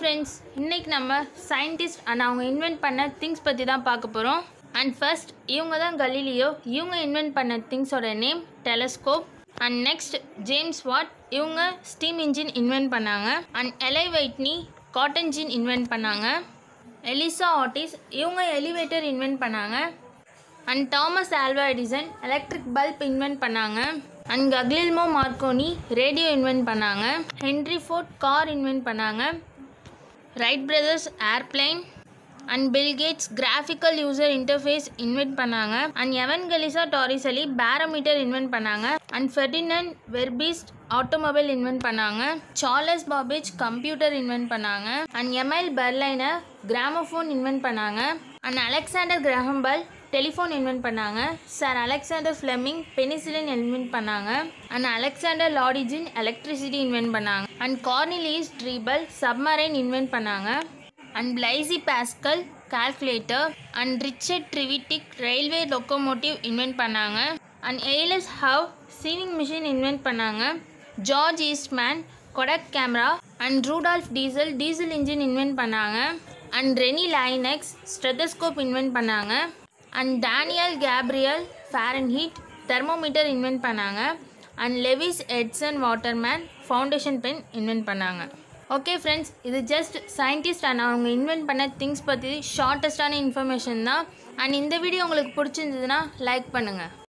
friends இன்னைக்கு நம்ம scientist and அவங்க இன்வென்ட் பண்ண திங்ஸ் பற்றி தான் பார்க்க போகிறோம் அண்ட் ஃபர்ஸ்ட் இவங்க தான் கலீலியோ இவங்க இன்வென்ட் பண்ண திங்ஸோட name telescope and next James Watt இவங்க ஸ்டீம் இன்ஜின் இன்வென்ட் பண்ணாங்க and Eli Whitney cotton gin invent பண்ணாங்க எலிசா ஆட்டிஸ் இவங்க எலிவேட்டர் இன்வென்ட் பண்ணாங்க and Thomas Alva Edison electric bulb invent பண்ணாங்க and Guglielmo Marconi radio invent பண்ணாங்க Henry Ford car invent பண்ணாங்க Wright brothers airplane and Bill Gates graphical user interface invent பண்ணாங்க and Evangelista Torricelli barometer invent பண்ணாங்க and Ferdinand Verbiest automobile invent பண்ணாங்க Charles Babbage computer invent பண்ணாங்க and Emile Berliner gramophone invent பண்ணாங்க and Alexander Graham Bell telephone invent பண்ணாங்க sir Alexander Fleming penicillin invent பண்ணாங்க and Alexander Lodygin electricity invent பண்ணாங்க and Cornelius Drebbel submarine invent பண்ணாங்க and Blaise Pascal calculator and Richard Trevithick railway locomotive invent பண்ணாங்க and Elias Howe sewing machine invent பண்ணாங்க George Eastman Kodak camera and Rudolf Diesel diesel engine invent பண்ணாங்க and Rene Laennec stethoscope invent பண்ணாங்க and Daniel Gabriel Fahrenheit thermometer invent பண்ணாங்க and Lewis Edson Waterman foundation pen invent பண்ணாங்க okay friends இது just scientist and அவங்க invent பண்ண things பற்றி ஷார்ட்டஸ்டான information தான் அண்ட் இந்த வீடியோ உங்களுக்கு பிடிச்சிருந்ததுன்னா லைக் பண்ணுங்கள்